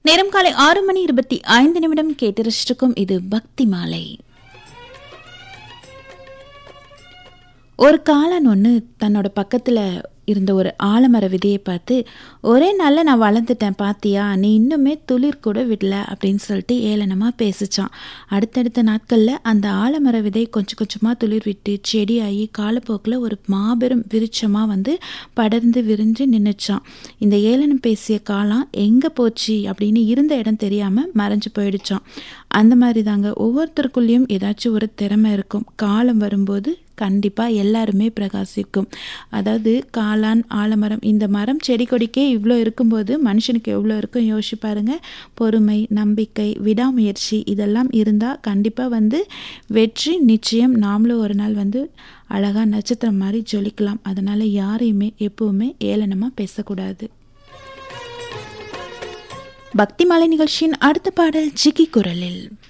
நேரம் காலை ஆறு மணி இருபத்தி ஐந்து நிமிடம் கேட்டு ரசிச்சிருக்கும் இது பக்தி மாலை ஒரு காளான் ஒன்று தன்னோட பக்கத்தில் இருந்த ஒரு ஆலமர விதையை பார்த்து ஒரே நாளில் நான் வளர்ந்துட்டேன் பாத்தியா நீ இன்னுமே துளிர் கூட விடல அப்படின்னு சொல்லிட்டு ஏளனமாக பேசிச்சான் அடுத்தடுத்த நாட்களில் அந்த ஆலமர விதை கொஞ்சம் கொஞ்சமாக துளிர் விட்டு செடியாகி காலப்போக்கில் ஒரு மாபெரும் விருட்சமாக வந்து படர்ந்து விரிஞ்சு நின்றுச்சான் இந்த ஏளனம் பேசிய காலம் எங்கே போச்சு அப்படின்னு இருந்த இடம் தெரியாமல் மறைஞ்சு போயிடுச்சான் அந்த மாதிரி தாங்க ஒவ்வொருத்தருக்குள்ளேயும் ஏதாச்சும் ஒரு திறமை இருக்கும் காலம் வரும்போது கண்டிப்பாக எல்லாருமே பிரகாசிக்கும் அதாவது காளான் ஆலமரம் இந்த மரம் செடி கொடிக்கே இவ்வளோ இருக்கும்போது மனுஷனுக்கு எவ்வளோ இருக்கும் யோசிச்சு பாருங்க பொறுமை நம்பிக்கை விடாமுயற்சி இதெல்லாம் இருந்தால் கண்டிப்பாக வந்து வெற்றி நிச்சயம் நாமளும் ஒரு நாள் வந்து அழகாக நட்சத்திரம் மாதிரி ஜொலிக்கலாம் அதனால் யாரையுமே எப்பவுமே ஏளனமாக பேசக்கூடாது பக்தி மாலை நிகழ்ச்சியின் அடுத்த பாடல் ஜிகி குரலில்